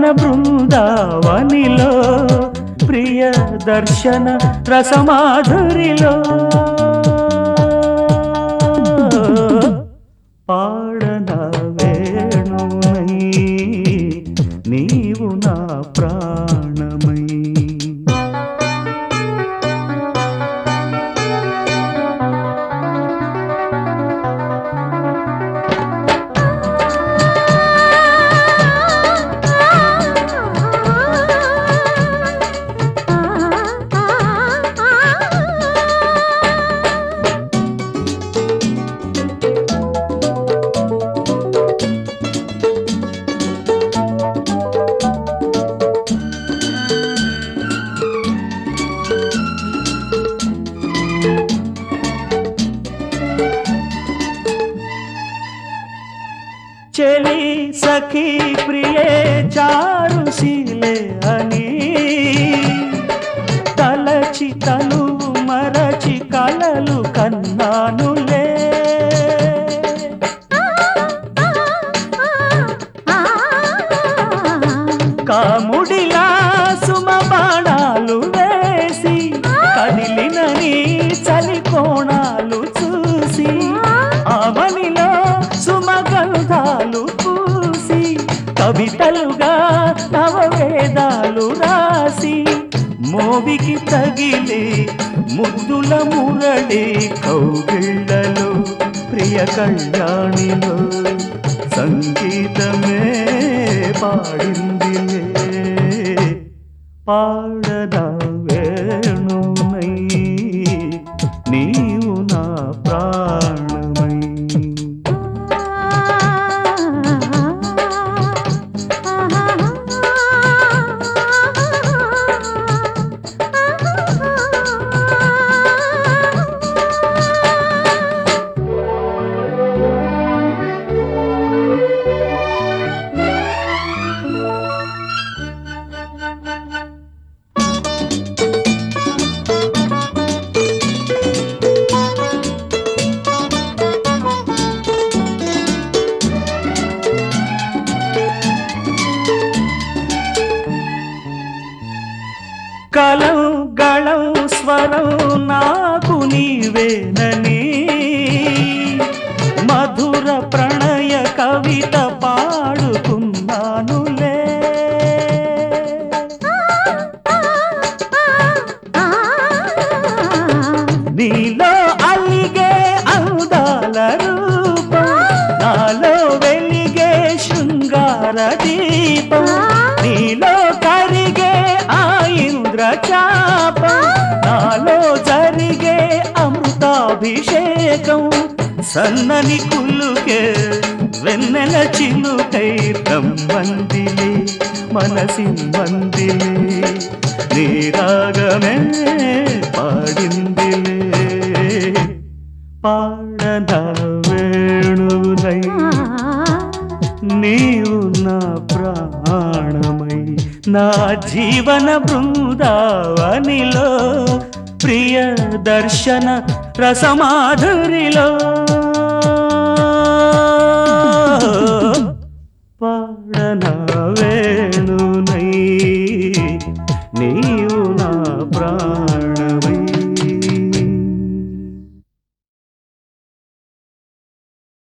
బృందావనిలో ప్రియ దర్శన రసమాధురిలో పాడన వేణునై నీవు నా ప్రాణమై చెలి సఖీ ప్రియే చారుశీలే అని తలచి తనువు మరచి కలలు కన్నానులే కాముడిలా సుమ బాణాలు వేసి కదిలిన నీ చలి కోణాలు చూసి అవనిలో సుమగంధాలు పూసి కవితలుగా నవ వేదాలు రాసి మోవికి తగిలి ముద్దుల మురళి కౌగిళ్ళలో ప్రియ కళ్యాణిలో సంగీతమే పాడిందిలే పాడదా వేణునై నీవు నా ప్రాణమై కలం గళం స్వరం నాకు నీవేనని మధుర ప్రణయ కవిత పాడుకున్నానులే నీలో అలిగే అందాల రూపం నాలో వెలిగే శృంగార దీపం నీలో కరిగే ఆ ఇంద్ర చాపం నాలో జరిగే అమృతాభిషేకం సన్నని కులుకే వెన్నెల చిలుకై బ్రహ్మందిలే మనసింబందిలే నీ రాగమే పాడిందిలే పాడన వేణునై నీవు నా ప్రాణమై నా జీవన బృందావనిలో ప్రియ దర్శన రసమాధురిలో